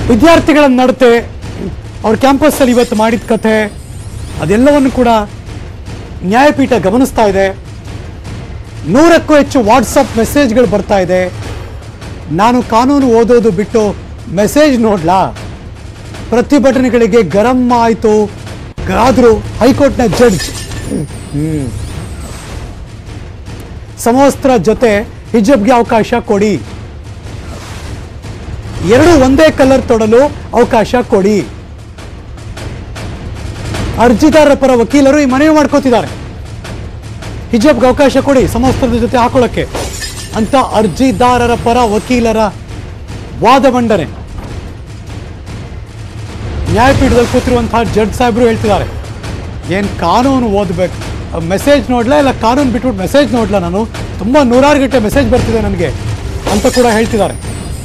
ವಿದ್ಯಾರ್ಥಿಗಳ ನಡತೆ ಅವ್ರ ಕ್ಯಾಂಪಸ್ಸಲ್ಲಿ ಇವತ್ತು ಮಾಡಿದ ಕಥೆ ಅದೆಲ್ಲವನ್ನು ಕೂಡ ನ್ಯಾಯಪೀಠ ಗಮನಿಸ್ತಾ ಇದೆ ನೂರಕ್ಕೂ ಹೆಚ್ಚು ವಾಟ್ಸಪ್ ಮೆಸೇಜ್ಗಳು ಬರ್ತಾ ಇದೆ ನಾನು ಕಾನೂನು ಓದೋದು ಬಿಟ್ಟು ಮೆಸೇಜ್ ನೋಡ್ಲಾ ಪ್ರತಿಭಟನೆಗಳಿಗೆ ಗರಂ ಆಯಿತು ಆದರೂ ಹೈಕೋರ್ಟ್ನ ಜಡ್ಜ್ ಸಮವಸ್ತ್ರ ಜೊತೆ ಹಿಜಬ್ಗೆ ಅವಕಾಶ ಕೊಡಿ ಎರಡು ಒಂದೇ ಕಲರ್ ತೊಡಲು ಅವಕಾಶ ಕೊಡಿ ಅರ್ಜಿದಾರರ ಪರ ವಕೀಲರು ಈ ಮನವಿ ಮಾಡ್ಕೋತಿದ್ದಾರೆ ಹಿಜಬ್ಗೆ ಅವಕಾಶ ಕೊಡಿ ಸಮವಸ್ತ್ರದ ಜೊತೆ ಹಾಕೊಳ್ಳೋಕ್ಕೆ ಅಂತ ಅರ್ಜಿದಾರರ ಪರ ವಕೀಲರ ವಾದ ಮಂಡನೆ ನ್ಯಾಯಪೀಠದಲ್ಲಿ ಕೂತಿರುವಂತಹ ಜಡ್ಜ್ ಸಾಹೇಬರು ಹೇಳ್ತಿದ್ದಾರೆ ಏನು ಕಾನೂನು ಓದಬೇಕು ಮೆಸೇಜ್ ನೋಡ್ಲಾ ಇಲ್ಲ ಕಾನೂನು ಬಿಟ್ಬಿಟ್ಟು ಮೆಸೇಜ್ ನೋಡ್ಲಾ ನಾನು ತುಂಬ ನೂರಾರು ಗಂಟೆ ಮೆಸೇಜ್ ಬರ್ತಿದೆ ನನಗೆ ಅಂತ ಕೂಡ ಹೇಳ್ತಿದ್ದಾರೆ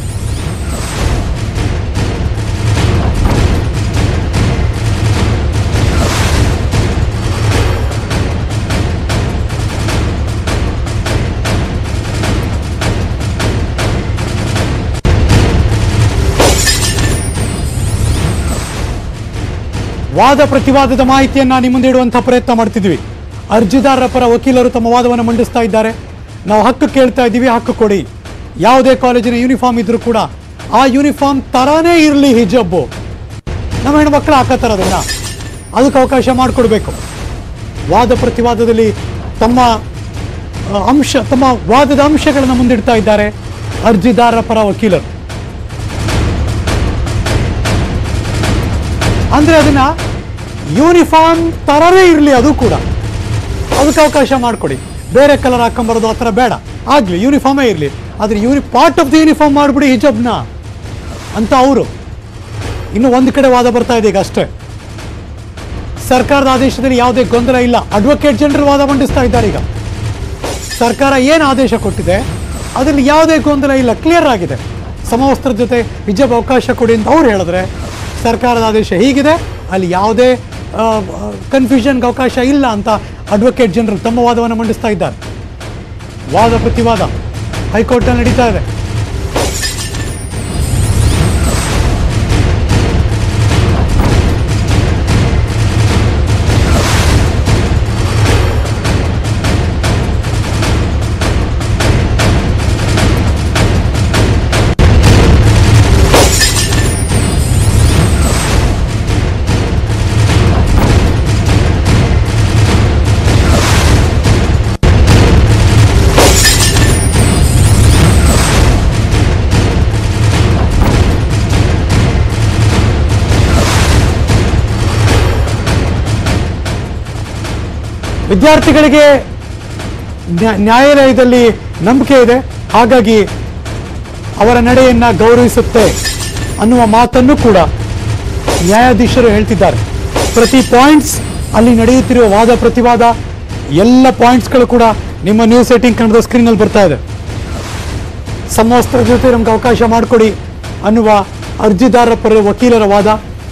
ವಾದ ಪ್ರತಿವಾದದ ಮಾಹಿತಿಯನ್ನ ನಿಮ್ಮ ಮುಂದೆ ಇಡುವಂತಹ ಪ್ರಯತ್ನ ಮಾಡ್ತಿದ್ವಿ ಅರ್ಜಿದಾರರ ಪರ ವಕೀಲರು ತಮ್ಮ ವಾದವನ್ನು ಮಂಡಿಸ್ತಾ ಇದ್ದಾರೆ ನಾವು ಹಕ್ಕು ಕೇಳ್ತಾ ಇದ್ದೀವಿ ಹಕ್ಕು ಕೊಡಿ ಯಾವುದೇ ಕಾಲೇಜಿನ ಯೂನಿಫಾರ್ಮ್ ಇದ್ರೂ ಕೂಡ ಆ ಯೂನಿಫಾರ್ಮ್ ತರಾನೇ ಇರಲಿ ಹಿಜಬ್ಬು ನಮ್ಮ ಹೆಣ್ಮಕ್ಳು ಹಾಕತ್ತಾರ ಅದನ್ನ ಅದಕ್ಕೆ ಅವಕಾಶ ಮಾಡಿಕೊಡ್ಬೇಕು ವಾದ ಪ್ರತಿವಾದದಲ್ಲಿ ತಮ್ಮ ಆ, ಅಂಶ ತಮ್ಮ ವಾದದ ಅಂಶಗಳನ್ನು ಮುಂದಿಡ್ತಾ ಇದ್ದಾರೆ ಅರ್ಜಿದಾರರ ಪರ ವಕೀಲರು ಅಂದ್ರೆ ಅದನ್ನ ಯೂನಿಫಾರ್ಮ್ ತರನೇ ಇರಲಿ ಅದು ಕೂಡ ಅದಕ್ಕೆ ಅವಕಾಶ ಮಾಡಿಕೊಡಿ ಬೇರೆ ಕಲರ್ ಹಾಕೊಂಬರೋದು ಆ ಥರ ಬೇಡ ಆಗಲಿ ಯೂನಿಫಾರ್ಮೇ ಇರಲಿ ಆದರೆ ಯೂನಿ ಪಾರ್ಟ್ ಆಫ್ ದಿ ಯೂನಿಫಾರ್ಮ್ ಮಾಡಿಬಿಡಿ ಹಿಜಬ್ನ ಅಂತ ಅವರು ಇನ್ನು ಒಂದು ಕಡೆ ವಾದ ಬರ್ತಾ ಇದೆ ಈಗ ಅಷ್ಟೇ ಸರ್ಕಾರದ ಆದೇಶದಲ್ಲಿ ಯಾವುದೇ ಗೊಂದಲ ಇಲ್ಲ ಅಡ್ವೊಕೇಟ್ ಜನರಲ್ ವಾದ ಮಂಡಿಸ್ತಾ ಇದ್ದಾರೆ ಈಗ ಸರ್ಕಾರ ಏನು ಆದೇಶ ಕೊಟ್ಟಿದೆ ಅದರಲ್ಲಿ ಯಾವುದೇ ಗೊಂದಲ ಇಲ್ಲ ಕ್ಲಿಯರ್ ಆಗಿದೆ ಸಮವಸ್ತ್ರದ ಜೊತೆ ಹಿಜಬ್ ಅವಕಾಶ ಕೊಡಿ ಅಂತ ಅವ್ರು ಹೇಳಿದ್ರೆ ಸರ್ಕಾರದ ಆದೇಶ ಹೀಗಿದೆ ಅಲ್ಲಿ ಯಾವುದೇ ಕನ್ಫ್ಯೂಷನ್ಗೆ ಅವಕಾಶ ಇಲ್ಲ ಅಂತ ಅಡ್ವೊಕೇಟ್ ಜನರಲ್ ತಮ್ಮ ವಾದವನ್ನು ಮಂಡಿಸ್ತಾ ಇದ್ದಾರೆ ವಾದ ಪ್ರತಿವಾದ ಹೈಕೋರ್ಟ್ನಲ್ಲಿ ನಡೀತಾ ಇದೆ ವಿದ್ಯಾರ್ಥಿಗಳಿಗೆ ನ್ಯಾ- ನ್ಯಾಯಾಲಯದಲ್ಲಿ ನಂಬಿಕೆ ಇದೆ ಹಾಗಾಗಿ ಅವರ ನಡೆಯನ್ನ ಗೌರವಿಸುತ್ತೆ ಅನ್ನುವ ಮಾತನ್ನು ಕೂಡ ನ್ಯಾಯಾಧೀಶರು ಹೇಳ್ತಿದ್ದಾರೆ ಪ್ರತಿ ಪಾಯಿಂಟ್ಸ್ ಅಲ್ಲಿ ನಡೆಯುತ್ತಿರುವ ವಾದ ಪ್ರತಿವಾದ ಎಲ್ಲ ಪಾಯಿಂಟ್ಸ್ಗಳು ಕೂಡ ನಿಮ್ಮ ನ್ಯೂಸ್ ಏಟಿಂಗ್ ಕನ್ನಡದ ಸ್ಕ್ರೀನಲ್ಲಿ ಬರ್ತಾ ಇದೆ ಸಮವಸ್ತ್ರ ಜೊತೆ ನಮ್ಗೆ ಅವಕಾಶ ಮಾಡಿಕೊಡಿ ಅನ್ನುವ ಅರ್ಜಿದಾರರ ಪರ ವಕೀಲರ ವಾದ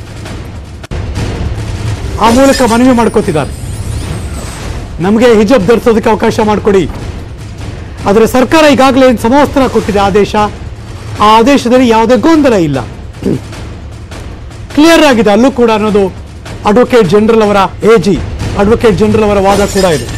ಆ ಮೂಲಕ ಮನವಿ ಮಾಡ್ಕೋತಿದ್ದಾರೆ ನಮಗೆ ಹಿಜಬ್ ಧರಿಸೋದಕ್ಕೆ ಅವಕಾಶ ಮಾಡಿಕೊಡಿ ಆದರೆ ಸರ್ಕಾರ ಈಗಾಗಲೇ ಸಮವಸ್ತ್ರ ಕೊಟ್ಟಿದೆ ಆದೇಶ ಆ ಆದೇಶದಲ್ಲಿ ಯಾವುದೇ ಗೊಂದಲ ಇಲ್ಲ ಕ್ಲಿಯರ್ ಆಗಿದೆ ಅಲ್ಲೂ ಕೂಡ ಅನ್ನೋದು ಅಡ್ವೊಕೇಟ್ ಜನರಲ್ ಅವರ ಎಜಿ ಅಡ್ವೊಕೇಟ್ ಜನರಲ್ ಅವರ ವಾದ ಕೂಡ ಇದೆ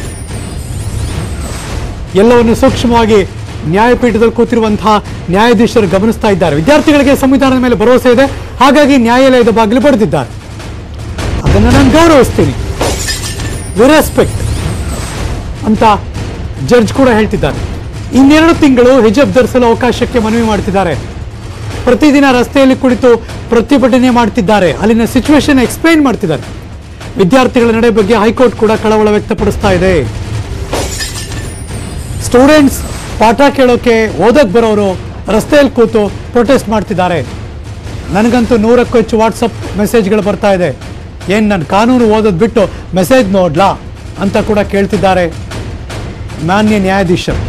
ಎಲ್ಲವನ್ನು ಸೂಕ್ಷ್ಮವಾಗಿ ನ್ಯಾಯಪೀಠದಲ್ಲಿ ಕೂತಿರುವಂತಹ ನ್ಯಾಯಾಧೀಶರು ಗಮನಿಸ್ತಾ ಇದ್ದಾರೆ ವಿದ್ಯಾರ್ಥಿಗಳಿಗೆ ಸಂವಿಧಾನದ ಮೇಲೆ ಭರವಸೆ ಇದೆ ಹಾಗಾಗಿ ನ್ಯಾಯಾಲಯದ ಬಾಗಿಲು ಬರೆದಿದ್ದಾರೆ ಅದನ್ನು ನಾನು ಗೌರವಿಸ್ತೀನಿ ರೆಸ್ಪೆಕ್ಟ್ ಅಂತ ಜಡ್ಜ್ ಕೂಡ ಹೇಳ್ತಿದ್ದಾರೆ ಇನ್ನೆರಡು ತಿಂಗಳು ಹಿಜಬ್ ಧರಿಸಲು ಅವಕಾಶಕ್ಕೆ ಮನವಿ ಮಾಡ್ತಿದ್ದಾರೆ ಪ್ರತಿದಿನ ರಸ್ತೆಯಲ್ಲಿ ಕುಳಿತು ಪ್ರತಿಭಟನೆ ಮಾಡ್ತಿದ್ದಾರೆ ಅಲ್ಲಿನ ಸಿಚುವೇಶನ್ ಎಕ್ಸ್ಪ್ಲೈನ್ ಮಾಡ್ತಿದ್ದಾರೆ ವಿದ್ಯಾರ್ಥಿಗಳ ನಡೆ ಬಗ್ಗೆ ಹೈಕೋರ್ಟ್ ಕೂಡ ಕಳವಳ ವ್ಯಕ್ತಪಡಿಸ್ತಾ ಇದೆ ಸ್ಟೂಡೆಂಟ್ಸ್ ಪಾಠ ಕೇಳೋಕೆ ಓದಕ್ ಬರೋರು ರಸ್ತೆಯಲ್ಲಿ ಕೂತು ಪ್ರೊಟೆಸ್ಟ್ ಮಾಡ್ತಿದ್ದಾರೆ ನನಗಂತೂ ನೂರಕ್ಕೂ ಹೆಚ್ಚು ವಾಟ್ಸಪ್ ಮೆಸೇಜ್ಗಳು ಬರ್ತಾ ಇದೆ ಏನು ನಾನು ಕಾನೂನು ಓದೋದು ಬಿಟ್ಟು ಮೆಸೇಜ್ ನೋಡ್ಲಾ ಅಂತ ಕೂಡ ಕೇಳ್ತಿದ್ದಾರೆ ಮಾನ್ಯ ನ್ಯಾಯಾಧೀಶರು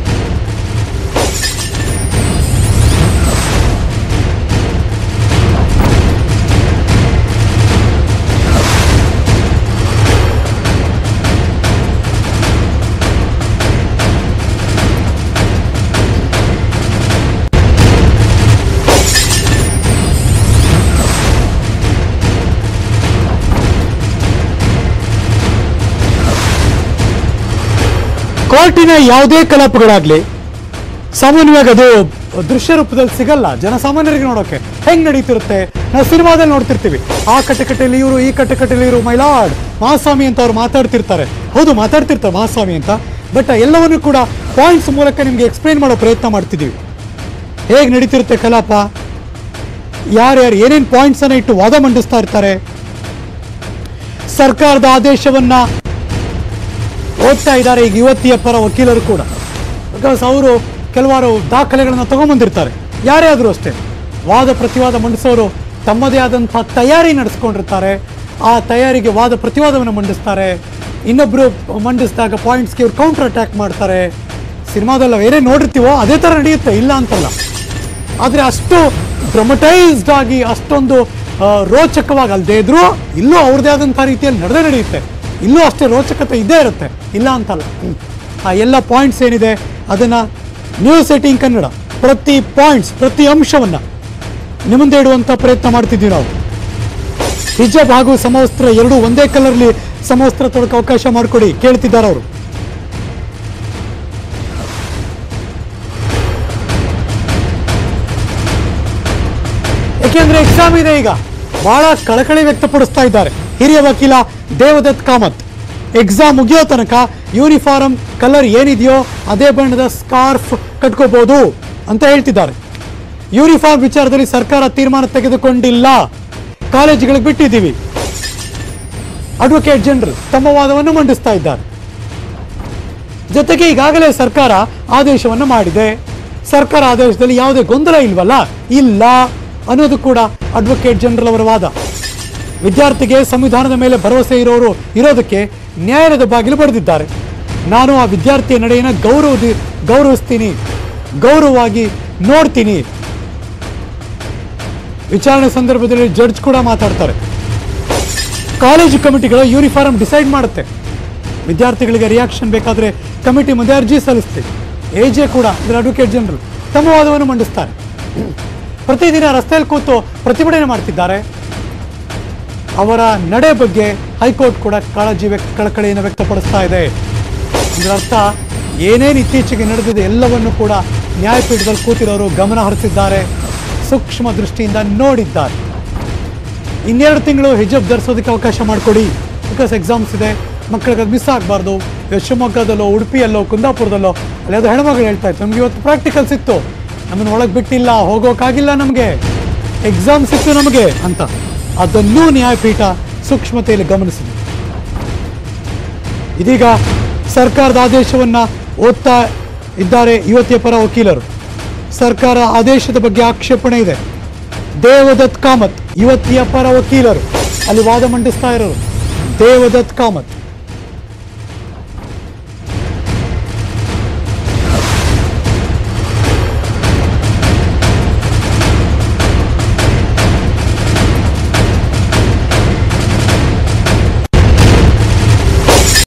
ಕೋರ್ಟಿನ ಯಾವುದೇ ಕಲಾಪಗಳಾಗ್ಲಿ ಸಾಮಾನ್ಯವಾಗಿ ಅದು ದೃಶ್ಯ ರೂಪದಲ್ಲಿ ಸಿಗಲ್ಲ ಜನಸಾಮಾನ್ಯರಿಗೆ ನೋಡೋಕೆ ಹೆಂಗ್ ನಡೀತಿರುತ್ತೆ ನಾವು ಸಿನಿಮಾದಲ್ಲಿ ನೋಡ್ತಿರ್ತೀವಿ ಆ ಕಟ್ಟಕಟ್ಟೆಯಲ್ಲಿ ಇವರು ಈ ಕಟ್ಟಕಟ್ಟೆಯಲ್ಲಿ ಇವರು ಮೈಲಾಡ್ ಮಹಾಸ್ವಾಮಿ ಅಂತ ಅವ್ರು ಮಾತಾಡ್ತಿರ್ತಾರೆ ಹೌದು ಮಾತಾಡ್ತಿರ್ತಾರೆ ಮಹಾಸ್ವಾಮಿ ಅಂತ ಬಟ್ ಎಲ್ಲವನ್ನೂ ಕೂಡ ಪಾಯಿಂಟ್ಸ್ ಮೂಲಕ ನಿಮಗೆ ಎಕ್ಸ್ಪ್ಲೈನ್ ಮಾಡೋ ಪ್ರಯತ್ನ ಮಾಡ್ತಿದ್ದೀವಿ ಹೇಗೆ ನಡೀತಿರುತ್ತೆ ಕಲಾಪ ಯಾರ್ಯಾರು ಏನೇನು ಪಾಯಿಂಟ್ಸ್ ಅನ್ನ ಇಟ್ಟು ವಾದ ಮಂಡಿಸ್ತಾ ಇರ್ತಾರೆ ಸರ್ಕಾರದ ಆದೇಶವನ್ನ ಓದ್ತಾ ಇದ್ದಾರೆ ಈಗ ಯುವತಿಯ ಪರ ವಕೀಲರು ಕೂಡ ಬಿಕಾಸ್ ಅವರು ಕೆಲವಾರು ದಾಖಲೆಗಳನ್ನು ತಗೊಂಬಂದಿರ್ತಾರೆ ಯಾರೇ ಆದರೂ ಅಷ್ಟೇ ವಾದ ಪ್ರತಿವಾದ ಮಂಡಿಸೋರು ತಮ್ಮದೇ ಆದಂಥ ತಯಾರಿ ನಡೆಸ್ಕೊಂಡಿರ್ತಾರೆ ಆ ತಯಾರಿಗೆ ವಾದ ಪ್ರತಿವಾದವನ್ನು ಮಂಡಿಸ್ತಾರೆ ಇನ್ನೊಬ್ಬರು ಮಂಡಿಸಿದಾಗ ಪಾಯಿಂಟ್ಸ್ಗೆ ಇವ್ರು ಕೌಂಟರ್ ಅಟ್ಯಾಕ್ ಮಾಡ್ತಾರೆ ಸಿನಿಮಾದಲ್ಲಿ ನಾವು ಏನೇ ನೋಡಿರ್ತೀವೋ ಅದೇ ಥರ ನಡೆಯುತ್ತೆ ಇಲ್ಲ ಅಂತಲ್ಲ ಆದರೆ ಅಷ್ಟು ಡ್ರಮಟೈಸ್ಡ್ ಆಗಿ ಅಷ್ಟೊಂದು ಆ, ರೋಚಕವಾಗಿ ಅಲ್ಲದೆ ಇದ್ರೂ ಇಲ್ಲೂ ಅವ್ರದ್ದೇ ಆದಂಥ ರೀತಿಯಲ್ಲಿ ನಡೆದೇ ನಡೆಯುತ್ತೆ ಇಲ್ಲೂ ಅಷ್ಟೇ ರೋಚಕತೆ ಇದ್ದೇ ಇರುತ್ತೆ ಇಲ್ಲ ಅಂತಲ್ಲ ಹ್ಮ್. ಆ ಎಲ್ಲ ಪಾಯಿಂಟ್ಸ್ ಏನಿದೆ ಅದನ್ನು ನ್ಯೂಸ್ ಸೆಟ್ಟಿಂಗ್ ಕನ್ನಡ ಪ್ರತಿ ಪಾಯಿಂಟ್ಸ್ ಪ್ರತಿ ಅಂಶವನ್ನು ನಿಮ್ಮಂದೆ ಇಡುವಂಥ ಪ್ರಯತ್ನ ಮಾಡ್ತಿದ್ದೀವಿ ನಾವು ಹಿಜಬ್ ಹಾಗೂ ಸಮವಸ್ತ್ರ ಎರಡೂ ಒಂದೇ ಕಲರ್ಲಿ ಸಮವಸ್ತ್ರ ತೊಡಕ ಅವಕಾಶ ಮಾಡಿಕೊಡಿ ಕೇಳ್ತಿದ್ದಾರೆ ಅವರು ಯಾಕೆಂದ್ರೆ ಎಕ್ಸಾಮ್ ಇದೆ ಈಗ ಬಹಳ ಕಳಕಳಿ ವ್ಯಕ್ತಪಡಿಸ್ತಾ ಇದ್ದಾರೆ ಹಿರಿಯ ವಕೀಲ ದೇವದತ್ ಕಾಮತ್ ಎಕ್ಸಾಮ್ ಮುಗಿಯೋ ತನಕ ಯೂನಿಫಾರ್ಮ್ ಕಲರ್ ಏನಿದೆಯೋ ಅದೇ ಬಣ್ಣದ ಸ್ಕಾರ್ಫ್ ಕಟ್ಕೋಬಹುದು ಅಂತ ಹೇಳ್ತಿದ್ದಾರೆ ಯೂನಿಫಾರ್ಮ್ ವಿಚಾರದಲ್ಲಿ ಸರ್ಕಾರ ತೀರ್ಮಾನ ತೆಗೆದುಕೊಂಡಿಲ್ಲ ಕಾಲೇಜುಗಳಿಗೆ ಬಿಟ್ಟಿದ್ದೀವಿ ಅಡ್ವೊಕೇಟ್ ಜನರಲ್ ತಮ್ಮ ವಾದವನ್ನು ಮಂಡಿಸ್ತಾ ಇದ್ದಾರೆ ಜೊತೆಗೆ ಈಗಾಗಲೇ ಸರ್ಕಾರ ಆದೇಶವನ್ನು ಮಾಡಿದೆ ಸರ್ಕಾರ ಆದೇಶದಲ್ಲಿ ಯಾವುದೇ ಗೊಂದಲ ಇಲ್ವಲ್ಲ ಇಲ್ಲ ಅನ್ನೋದು ಕೂಡ ಅಡ್ವೊಕೇಟ್ ಜನರಲ್ ಅವರ ವಾದ ವಿದ್ಯಾರ್ಥಿಗೆ ಸಂವಿಧಾನದ ಮೇಲೆ ಭರವಸೆ ಇರೋರು ಇರೋದಕ್ಕೆ ನ್ಯಾಯಾಲಯದ ಬಾಗಿಲು ಬರೆದಿದ್ದಾರೆ ನಾನು ಆ ವಿದ್ಯಾರ್ಥಿಯ ನಡೆಯನ್ನು ಗೌರವ ಗೌರವಿಸ್ತೀನಿ ಗೌರವವಾಗಿ ನೋಡ್ತೀನಿ ವಿಚಾರಣೆ ಸಂದರ್ಭದಲ್ಲಿ ಜಡ್ಜ್ ಕೂಡ ಮಾತಾಡ್ತಾರೆ ಕಾಲೇಜು ಕಮಿಟಿಗಳು ಯೂನಿಫಾರ್ಮ್ ಡಿಸೈಡ್ ಮಾಡುತ್ತೆ ವಿದ್ಯಾರ್ಥಿಗಳಿಗೆ ರಿಯಾಕ್ಷನ್ ಬೇಕಾದರೆ ಕಮಿಟಿ ಮುಂದೆ ಅರ್ಜಿ ಸಲ್ಲಿಸ್ತೀವಿ ಎ ಜೆ ಕೂಡ ಅಂದರೆ ಅಡ್ವೊಕೇಟ್ ಜನರಲ್ ತಮ್ಮ ವಾದವನ್ನು ಮಂಡಿಸ್ತಾರೆ ಪ್ರತಿದಿನ ರಸ್ತೆಯಲ್ಲಿ ಕೂತು ಪ್ರತಿಭಟನೆ ಮಾಡ್ತಿದ್ದಾರೆ ಅವರ ನಡೆ ಬಗ್ಗೆ ಹೈಕೋರ್ಟ್ ಕೂಡ ಕಾಳಜಿ ವ್ಯಕ್ತ ಕಳಕಳಿಯನ್ನು ವ್ಯಕ್ತಪಡಿಸ್ತಾ ಇದೆ ಇದರ ಅರ್ಥ ಏನೇನು ಇತ್ತೀಚೆಗೆ ನಡೆದಿದೆ ಎಲ್ಲವನ್ನು ಕೂಡ ನ್ಯಾಯಪೀಠದಲ್ಲಿ ಕೂತಿರೋರು ಗಮನ ಹರಿಸಿದ್ದಾರೆ ಸೂಕ್ಷ್ಮ ದೃಷ್ಟಿಯಿಂದ ನೋಡಿದ್ದಾರೆ ಇನ್ನೆರಡು ತಿಂಗಳು ಹಿಜಬ್ ಧರಿಸೋದಕ್ಕೆ ಅವಕಾಶ ಮಾಡಿಕೊಡಿ ಬಿಕಾಸ್ ಎಕ್ಸಾಮ್ಸ್ ಇದೆ ಮಕ್ಕಳಿಗೆ ಅದು ಮಿಸ್ ಆಗಬಾರ್ದು ಶಿವಮೊಗ್ಗದಲ್ಲೋ ಉಡುಪಿಯಲ್ಲೋ ಕುಂದಾಪುರದಲ್ಲೋ ಅಲ್ಲಿ ಅದು ಹೆಣ್ಮಗಳು ಹೇಳ್ತಾ ಇತ್ತು ನಮ್ಗೆ ಇವತ್ತು ಪ್ರಾಕ್ಟಿಕಲ್ಸ್ ಇತ್ತು ನಮ್ಮನ್ನು ಒಳಗೆ ಬಿಟ್ಟಿಲ್ಲ ಹೋಗೋಕ್ಕಾಗಿಲ್ಲ ನಮಗೆ ಎಕ್ಸಾಮ್ಸ್ ಇತ್ತು ನಮಗೆ ಅಂತ ಅದನ್ನೂ ನ್ಯಾಯಪೀಠ ಸೂಕ್ಷ್ಮತೆಯಲ್ಲಿ ಗಮನಿಸಿದೆ ಇದೀಗ ಸರ್ಕಾರದ ಆದೇಶವನ್ನ ಓದ್ತಾ ಇದ್ದಾರೆ ಯುವತಿಯ ಪರ ವಕೀಲರು ಸರ್ಕಾರ ಆದೇಶದ ಬಗ್ಗೆ ಆಕ್ಷೇಪಣೆ ಇದೆ ದೇವದತ್ ಕಾಮತ್ ಯುವತಿಯ ಪರ ವಕೀಲರು ಅಲ್ಲಿ ವಾದ ಮಂಡಿಸ್ತಾ ಇರೋರು ದೇವದತ್ ಕಾಮತ್